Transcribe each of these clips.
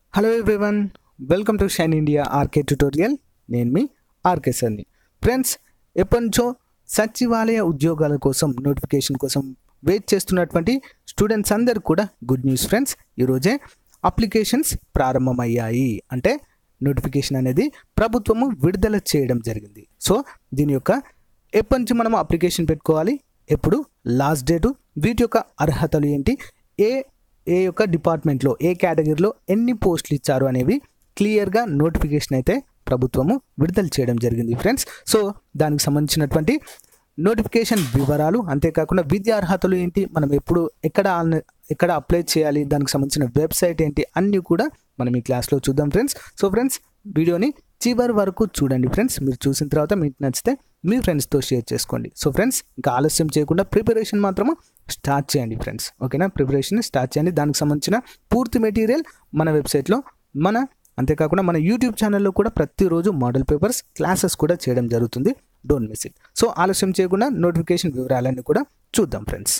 hello everyone welcome to Shine India RK tutorial నేను మీ RK సార్ని ఫ్రెండ్స్ ఎప్పటి నుంచో సచివాలయ ఉద్యోగాల కోసం నోటిఫికేషన్ కోసం వెయిట్ చేస్తున్నటువంటి స్టూడెంట్స్ అందరికి కూడా గుడ్ న్యూస్ ఫ్రెండ్స్ ఈరోజే అప్లికేషన్స్ ప్రారంభమయ్యాయి అంటే నోటిఫికేషన్ అనేది ప్రభుత్వము విడుదల చేయడం జరిగింది సో దీని యొక్క ఎప్పటి నుంచి మనం అప్లికేషన్ పెట్టుకోవాలి ఎప్పుడు లాస్ట్ డేటు వీటి యొక్క అర్హతలు ఏంటి ఏ ఏ యొక్క డిపార్ట్మెంట్లో ఏ కేటగిరీలో ఎన్ని పోస్టులు ఇచ్చారు అనేవి క్లియర్గా నోటిఫికేషన్ అయితే ప్రభుత్వము విడుదల చేయడం జరిగింది ఫ్రెండ్స్ సో దానికి సంబంధించినటువంటి నోటిఫికేషన్ వివరాలు అంతేకాకుండా విద్యా అర్హతలు ఏంటి మనం ఎప్పుడు ఎక్కడ ఆన్- ఎక్కడ అప్లై చేయాలి దానికి సంబంధించిన వెబ్సైట్ ఏంటి అన్నీ కూడా మనం ఈ క్లాస్లో చూద్దాం ఫ్రెండ్స్ సో ఫ్రెండ్స్ వీడియోని చివరి వరకు చూడండి ఫ్రెండ్స్ మీరు చూసిన తర్వాత మీకు నచ్చితే మీ ఫ్రెండ్స్తో షేర్ చేసుకోండి సో ఫ్రెండ్స్ ఇంకా ఆలస్యం చేయకుండా ప్రిపరేషన్ మాత్రము స్టార్ట్ చేయండి ఫ్రెండ్స్ ఓకేనా ప్రిపరేషన్ స్టార్ట్ చేయండి దానికి సంబంధించిన పూర్తి మెటీరియల్ మన వెబ్సైట్లో మన అంతేకాకుండా మన యూట్యూబ్ ఛానల్లో కూడా ప్రతిరోజు మోడల్ పేపర్స్ క్లాసెస్ కూడా చేయడం జరుగుతుంది డోంట్ మిస్ ఇట్ సో ఆలస్యం చేయకుండా నోటిఫికేషన్ వివరాలన్నీ కూడా చూద్దాం friends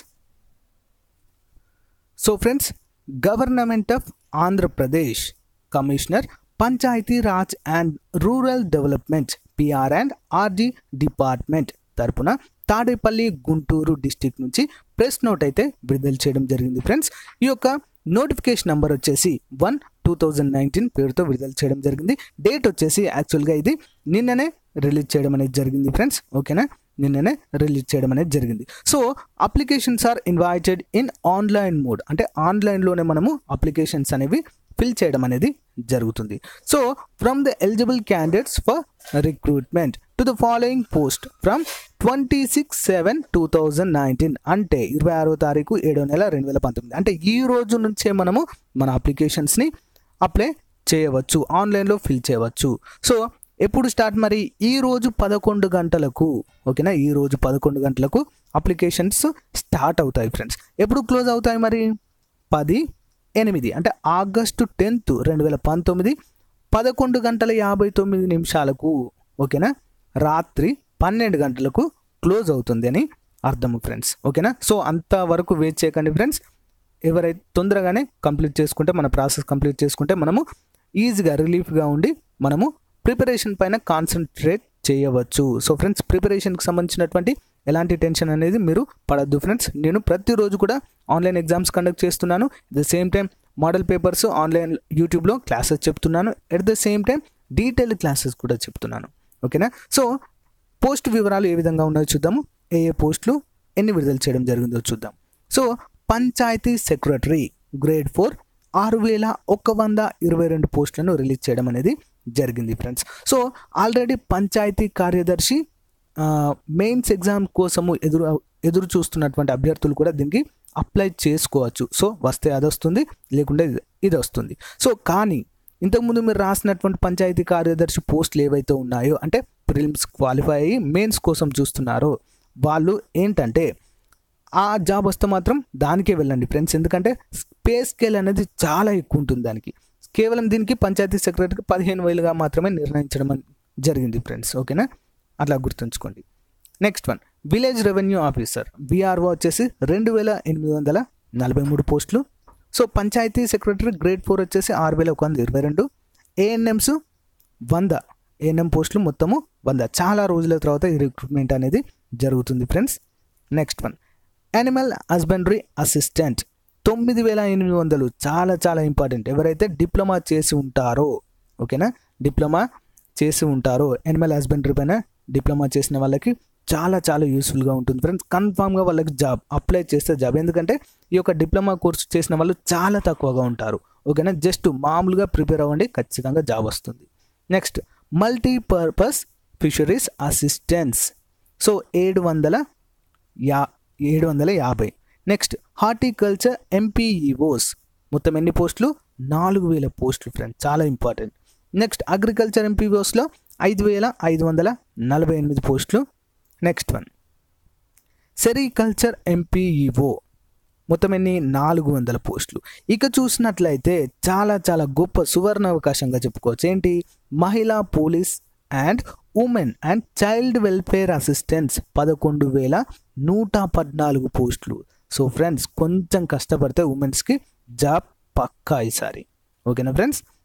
so friends government of Andhra Pradesh commissioner panchayati raj and rural development P R and R G department తరపున తాడేపల్లి గుంటూరు డిస్టిక్ నుంచి ప్రెస్ నోట్ అయితే విడుదల చేయడం జరిగింది ఫ్రెండ్స్ ఈ యొక్క నోటిఫికేషన్ నంబర్ వచ్చేసి వన్ టూ థౌజండ్ నైన్టీన్ పేరుతో విడుదల చేయడం జరిగింది డేట్ వచ్చేసి యాక్చువల్గా ఇది నిన్ననే రిలీజ్ చేయడం అనేది జరిగింది ఫ్రెండ్స్ ఓకేనా నిన్ననే రిలీజ్ చేయడం అనేది జరిగింది so applications are invited in online mode అంటే ఆన్లైన్లోనే మనము అప్లికేషన్స్ అనేవి ఫిల్ చేయడం అనేది జరుగుతుంది so from the eligible candidates for recruitment to the following post from twenty six seven two thousand nineteen అంటే ఇరవై ఆరో తారీఖు ఏడో నెల రెండు వేల పంతొమ్మిది అంటే ఈ రోజు నుంచే మనము మన అప్లికేషన్స్ని అప్లై చేయవచ్చు ఆన్లైన్లో ఫిల్ చేయవచ్చు సో ఎప్పుడు స్టార్ట్ మరి ఈ రోజు పదకొండు గంటలకు ఓకేనా ఈ రోజు పదకొండు గంటలకు అప్లికేషన్స్ స్టార్ట్ అవుతాయి ఫ్రెండ్స్ ఎప్పుడు క్లోజ్ అవుతాయి మరి పది ఎనిమిది అంటే ఆగస్టు టెన్త్ రెండు వేల పంతొమ్మిది పదకొండు గంటల యాభై తొమ్మిది నిమిషాలకు ఓకేనా రాత్రి పన్నెండు గంటలకు క్లోజ్ అవుతుంది అని అర్థము ఫ్రెండ్స్ ఓకేనా సో అంతవరకు వెయిట్ చేయకండి ఫ్రెండ్స్ ఎవరైతే తొందరగానే కంప్లీట్ చేసుకుంటే మన ప్రాసెస్ కంప్లీట్ చేసుకుంటే మనము ఈజీగా రిలీఫ్గా ఉండి మనము ప్రిపరేషన్ పైన కాన్సన్ట్రేట్ చేయవచ్చు సో ఫ్రెండ్స్ ప్రిపరేషన్కి సంబంధించినటువంటి ఎలాంటి టెన్షన్ అనేది మీరు పడద్దు ఫ్రెండ్స్ నేను ప్రతిరోజు కూడా ఆన్లైన్ ఎగ్జామ్స్ కండక్ట్ చేస్తున్నాను at the same time model papers online యూట్యూబ్లో క్లాసెస్ చెప్తున్నాను at the same time detail classes కూడా చెప్తున్నాను ఓకేనా సో పోస్ట్ వివరాలు ఏ విధంగా ఉన్నాయో చూద్దాము ఏ ఏ పోస్టులు ఎన్ని విడుదల చేయడం జరిగిందో చూద్దాం so panchayati secretary grade four ఆరు వేల ఒక వంద ఇరవై రెండు పోస్టులను రిలీజ్ చేయడం అనేది జరిగింది ఫ్రెండ్స్ సో ఆల్రెడీ పంచాయతీ కార్యదర్శి మెయిన్స్ ఎగ్జామ్ కోసము ఎదురు ఎదురు చూస్తున్నటువంటి అభ్యర్థులు కూడా దీనికి అప్లై చేసుకోవచ్చు సో వస్తే అది వస్తుంది లేకుంటే ఇది- ఇది వస్తుంది సో కానీ ఇంతకుముందు మీరు రాసినటువంటి పంచాయతీ కార్యదర్శి పోస్టులు ఏవైతే ఉన్నాయో అంటే ప్రిలిమ్స్ క్వాలిఫై అయ్యి మెయిన్స్ కోసం చూస్తున్నారో వాళ్ళు ఏంటంటే ఆ జాబ్ వస్తే మాత్రం దానికే వెళ్ళండి ఫ్రెండ్స్ ఎందుకంటే పే స్కేల్ అనేది చాలా ఎక్కువ ఉంటుంది దానికి కేవలం దీనికి పంచాయతీ సెక్రటరీకి పదిహేను వేలుగా మాత్రమే నిర్ణయించడం అన్- జరిగింది ఫ్రెండ్స్ ఓకేనా అట్లా గుర్తుంచుకోండి next one village revenue officer VRO వచ్చేసి రెండు వేల ఎనిమిది వందల నలభై మూడు పోస్టులు so panchayati secretary grade four వచ్చేసి ఆరు వేల ఒక వంద ఇరవై రెండు ఏఎన్ఎంస్ వంద ఏఎన్ఎం పోస్టులు మొత్తము వంద చాలా రోజుల తర్వాత ఈ రిక్రూట్మెంట్ అనేది జరుగుతుంది friends next one animal husbandry assistant తొమ్మిది వేల ఎనిమిది వందలు చాలా చాలా ఇంపార్టెంట్ ఎవరైతే డిప్లొమా చేసి ఉంటారో ఓకేనా డిప్లొమా చేసి ఉంటారో యానిమల్ హస్బెండరీ పైన డిప్లొమా చేసిన వాళ్ళకి చాలా చాలా యూస్ఫుల్గా ఉంటుంది ఫ్రెండ్స్ కన్ఫామ్గా వాళ్ళకి జాబ్ అప్లై చేస్తే జాబ్ ఎందుకంటే ఈ యొక్క డిప్లొమా కోర్సు చేసిన వాళ్ళు చాలా తక్కువగా ఉంటారు ఓకేనా జస్ట్ మామూలుగా ప్రిపేర్ అవ్వండి ఖచ్చితంగా జాబ్ వస్తుంది next multipurpose fisheries assistance so ఏడు వందల యా ఏడు వందల యాభై నెక్స్ట్ హార్టికల్చర్ ఎంపీఈఓస్ మొత్తం ఎన్ని పోస్టులు నాలుగు వేల పోస్టులు ఫ్రెండ్స్ చాలా ఇంపార్టెంట్ నెక్స్ట్ అగ్రికల్చర్ ఎంపీఓస్లో ఐదు వేల ఐదు వందల నలభై ఎనిమిది పోస్టులు నెక్స్ట్ వన్ సెరికల్చర్ ఎంపీఈఓ మొత్తం ఎన్ని నాలుగు వందల పోస్టులు ఇక చూసినట్లయితే చాలా చాలా గొప్ప సువర్ణ అవకాశంగా చెప్పుకోవచ్చు ఏంటి మహిళా police and women and child welfare assistants పదకొండు వేల నూట పద్నాలుగు పోస్టులు సో ఫ్రెండ్స్ కొంచెం కష్టపడితే ఉమెన్స్కి జాబ్ పక్కా ఈసారి ఓకేనా ఫ్రెండ్స్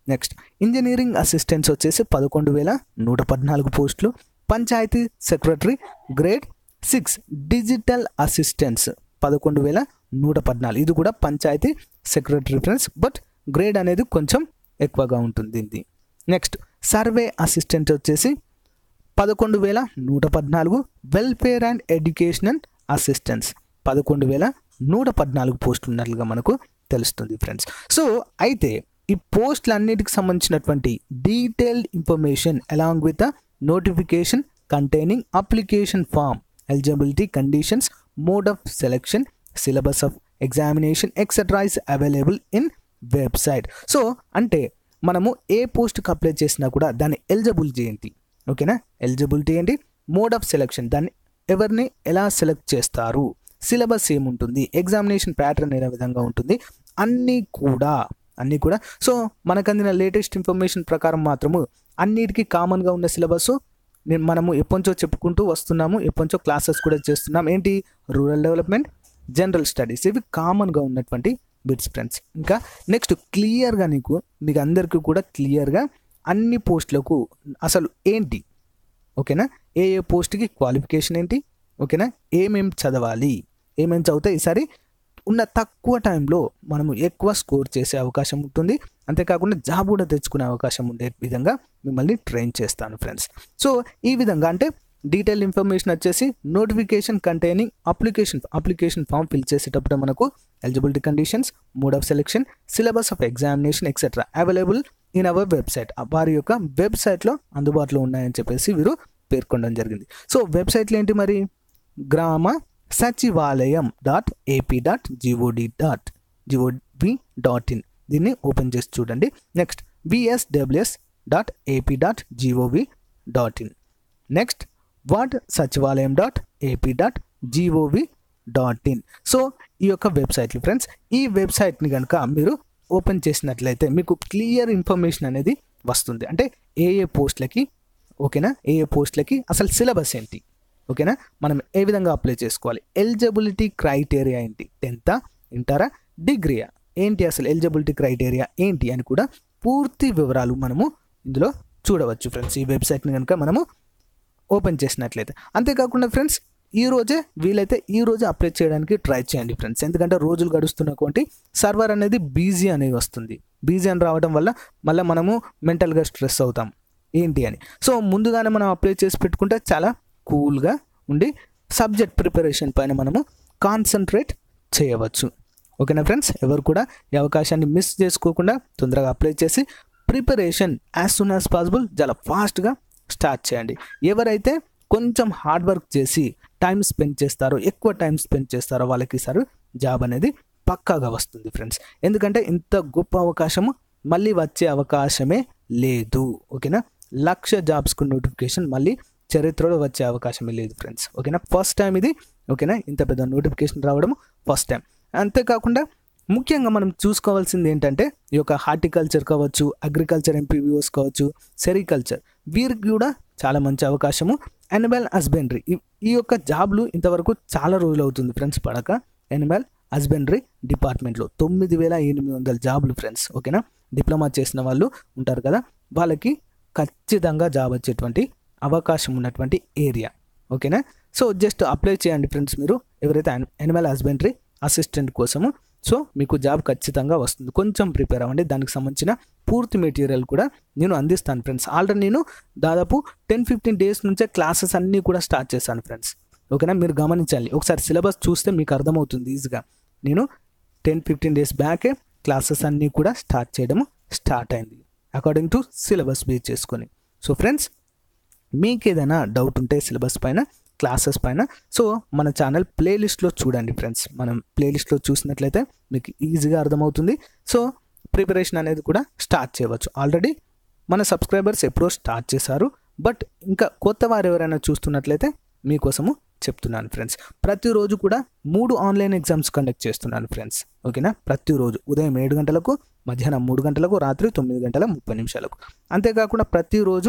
నెక్స్ట్ ఇంజనీరింగ్ అసిస్టెంట్స్ వచ్చేసి పదకొండు వేల నూట పద్నాలుగు పోస్టులు panchayati secretary grade six digital assistants పదకొండు వేల నూట పద్నాలుగు ఇది కూడా panchayati secretary friends but grade అనేది కొంచెం ఎక్కువగా ఉంటుంది ఇది నెక్స్ట్ సర్వే అసిస్టెంట్ వచ్చేసి పదకొండు వేల నూట పద్నాలుగు వెల్ఫేర్ అండ్ ఎడ్యుకేషనల్ అసిస్టెంట్స్ పదకొండు వేల నూట పద్నాలుగు పోస్టులు ఉన్నట్లుగా మనకు తెలుస్తుంది ఫ్రెండ్స్ సో అయితే ఈ పోస్టులన్నిటికి సంబంధించినటువంటి detailed information along with the notification containing application form eligibility conditions mode of selection syllabus of examination etcetera is available in website so అంటే మనము ఏ పోస్ట్కి అప్లై చేసినా కూడా దాని ఎలిజిబిలిటీ ఏంటి ఓకేనా ఎలిజిబిలిటీ ఏంటి మోడ్ ఆఫ్ సెలెక్షన్ దాన్ని ఎవరిని ఎలా సెలెక్ట్ చేస్తారు సిలబస్ ఏముంటుంది ఎగ్జామినేషన్ ప్యాటర్న్ ఏ విధంగా ఉంటుంది అన్నీ కూడా అన్నీ కూడా సో మనకు అందిన లేటెస్ట్ ఇన్ఫర్మేషన్ ప్రకారం మాత్రము అన్నిటికీ కామన్గా ఉన్న సిలబస్ నేను మనము ఎప్పటించో చెప్పుకుంటూ వస్తున్నాము ఎప్పటించో క్లాసెస్ కూడా చేస్తున్నాం ఏంటి రూరల్ డెవలప్మెంట్ జనరల్ స్టడీస్ ఇవి కామన్గా ఉన్నటువంటి బిట్స్ ఫ్రెండ్స్ ఇంకా నెక్స్ట్ క్లియర్గా నీకు మీకు అందరికీ కూడా క్లియర్గా అన్ని పోస్టులకు అసలు ఏంటి ఓకేనా ఏ ఏ పోస్ట్కి క్వాలిఫికేషన్ ఏంటి ఓకేనా ఏమేం చదవాలి ఏమేం చదివితే ఈసారి ఉన్న తక్కువ టైంలో మనము ఎక్కువ స్కోర్ చేసే అవకాశం ఉంటుంది అంతేకాకుండా జాబ్ కూడా తెచ్చుకునే అవకాశం ఉండే విధంగా మిమ్మల్ని ట్రైన్ చేస్తాను ఫ్రెండ్స్ సో ఈ విధంగా అంటే డీటెయిల్ ఇన్ఫర్మేషన్ వచ్చేసి notification containing application application form fill చేసేటప్పుడు మనకు eligibility conditions mode of selection syllabus of examination etcetera available in our website వారి యొక్క వెబ్సైట్లో అందుబాటులో ఉన్నాయని చెప్పేసి వీరు పేర్కొనడం జరిగింది సో వెబ్సైట్లో ఏంటి మరి Grama Sachivalayam dot AP dot GOD dot GOV dot in దీన్ని ఓపెన్ చేసి చూడండి next VSWS dot AP dot GOV dot in next what Sachivalayam dot AP dot GOV dot in so ఈ యొక్క వెబ్సైట్లు ఫ్రెండ్స్ ఈ వెబ్సైట్ని కనుక మీరు ఓపెన్ చేసినట్లయితే మీకు క్లియర్ ఇన్ఫర్మేషన్ అనేది వస్తుంది అంటే ఏ ఏ పోస్టులకి ఓకేనా ఏ ఏ పోస్టులకి అసలు సిలబస్ ఏంటి ఓకేనా మనం ఏ విధంగా అప్లై చేసుకోవాలి ఎలిజిబిలిటీ క్రైటీరియా ఏంటి టెన్తా ఇంటరా డిగ్రీయా ఏంటి అసలు ఎలిజిబిలిటీ క్రైటీరియా ఏంటి అని కూడా పూర్తి వివరాలు మనము ఇందులో చూడవచ్చు ఫ్రెండ్స్ ఈ వెబ్సైట్ని కనుక మనము ఓపెన్ చేసినట్లయితే అంతేకాకుండా ఫ్రెండ్స్ ఈ రోజే వీలైతే ఈ రోజే అప్లై చేయడానికి ట్రై చేయండి ఫ్రెండ్స్ ఎందుకంటే రోజులు గడుస్తున్న కొంటి సర్వర్ అనేది బీజీ అనేది వస్తుంది బీజీ అని రావడం వల్ల మళ్ళీ మనము మెంటల్గా స్ట్రెస్ అవుతాం ఏంటి అని సో ముందుగానే మనం అప్లై చేసి పెట్టుకుంటే చాలా కూల్గా ఉండి సబ్జెక్ట్ ప్రిపరేషన్ పైన మనము కాన్సన్ట్రేట్ చేయవచ్చు ఓకేనా ఫ్రెండ్స్ ఎవరు కూడా ఈ అవకాశాన్ని మిస్ చేసుకోకుండా తొందరగా అప్లై చేసి preparation as soon as possible చాలా ఫాస్ట్గా స్టార్ట్ చేయండి ఎవరైతే కొంచెం హార్డ్ వర్క్ చేసి టైం స్పెండ్ చేస్తారో ఎక్కువ టైం స్పెండ్ చేస్తారో వాళ్ళకి సార్ జాబ్ అనేది పక్కాగా వస్తుంది ఫ్రెండ్స్ ఎందుకంటే ఇంత గొప్ప అవకాశము మళ్ళీ వచ్చే అవకాశమే లేదు ఓకేనా లక్ష జాబ్స్కు నోటిఫికేషన్ మళ్ళీ చరిత్రలో వచ్చే అవకాశమే లేదు ఫ్రెండ్స్ ఓకేనా ఫస్ట్ టైం ఇది ఓకేనా ఇంత పెద్ద నోటిఫికేషన్ రావడం ఫస్ట్ టైం అంతేకాకుండా ముఖ్యంగా మనం చూసుకోవాల్సింది ఏంటంటే ఈ యొక్క హార్టికల్చర్ కావచ్చు అగ్రికల్చర్ ఎంపీవీఓస్ కావచ్చు సెరికల్చర్ వీరికి కూడా చాలా మంచి అవకాశము అనిమల్ హస్బెండరీ ఈ యొక్క జాబ్లు ఇంతవరకు చాలా రోజులు అవుతుంది ఫ్రెండ్స్ పడక అనిమల్ హస్బెండరీ డిపార్ట్మెంట్లో తొమ్మిది వేల ఎనిమిది వందల జాబులు ఫ్రెండ్స్ ఓకేనా డిప్లొమా చేసిన వాళ్ళు ఉంటారు కదా వాళ్ళకి ఖచ్చితంగా జాబ్ వచ్చేటువంటి అవకాశం ఉన్నటువంటి ఏరియా ఓకేనా సో జస్ట్ అప్లై చేయండి ఫ్రెండ్స్ మీరు ఎవరైతే అనిమల్ హస్బెండరీ అసిస్టెంట్ కోసము సో మీకు జాబ్ ఖచ్చితంగా వస్తుంది కొంచెం ప్రిపేర్ అవ్వండి దానికి సంబంధించిన పూర్తి మెటీరియల్ కూడా నేను అందిస్తాను ఫ్రెండ్స్ ఆల్రెడీ నేను దాదాపు టెన్ ఫిఫ్టీన్ డేస్ నుంచే క్లాసెస్ అన్నీ కూడా స్టార్ట్ చేశాను ఫ్రెండ్స్ ఓకేనా మీరు గమనించాలి ఒకసారి సిలబస్ చూస్తే మీకు అర్థమవుతుంది ఈజీగా నేను టెన్ ఫిఫ్టీన్ డేస్ బ్యాకే క్లాసెస్ అన్నీ కూడా స్టార్ట్ చేయడం స్టార్ట్ అయింది అకార్డింగ్ టు సిలబస్ బేస్ చేసుకొని సో ఫ్రెండ్స్ మీకు ఏదైనా డౌట్ ఉంటే సిలబస్ పైన క్లాసెస్ పైన సో మన ఛానల్ ప్లేలిస్ట్లో చూడండి ఫ్రెండ్స్ మనం ప్లేలిస్ట్లో చూసినట్లయితే మీకు ఈజీగా అర్థమవుతుంది సో ప్రిపరేషన్ అనేది కూడా స్టార్ట్ చేయవచ్చు ఆల్రెడీ మన సబ్స్క్రైబర్స్ ఎప్పుడో స్టార్ట్ చేశారు బట్ ఇంకా కొత్త వారు ఎవరైనా చూస్తున్నట్లయితే మీకోసము చెప్తున్నాను ఫ్రెండ్స్ ప్రతిరోజు కూడా మూడు ఆన్లైన్ ఎగ్జామ్స్ కండక్ట్ చేస్తున్నాను ఫ్రెండ్స్ ఓకేనా ప్రతిరోజు ఉదయం ఏడు గంటలకు మధ్యాహ్నం మూడు గంటలకు రాత్రి తొమ్మిది గంటల ముప్పై నిమిషాలకు అంతేకాకుండా ప్రతిరోజు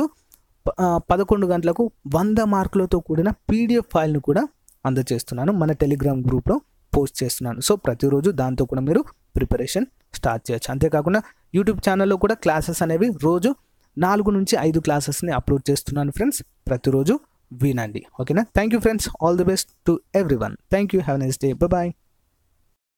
పదకొండు గంటలకు వంద మార్కులతో కూడిన పీడిఎఫ్ ఫైల్ను కూడా అందజేస్తున్నాను మన టెలిగ్రామ్ గ్రూప్లో పోస్ట్ చేస్తున్నాను సో ప్రతిరోజు దాంతో కూడా మీరు ప్రిపరేషన్ స్టార్ట్ చేయొచ్చు అంతేకాకుండా యూట్యూబ్ ఛానల్లో కూడా క్లాసెస్ అనేవి రోజు నాలుగు నుంచి ఐదు క్లాసెస్ని అప్లోడ్ చేస్తున్నాను ఫ్రెండ్స్ ప్రతిరోజు వినండి ఓకేనా thank you friends all the best to everyone thank you have next day bye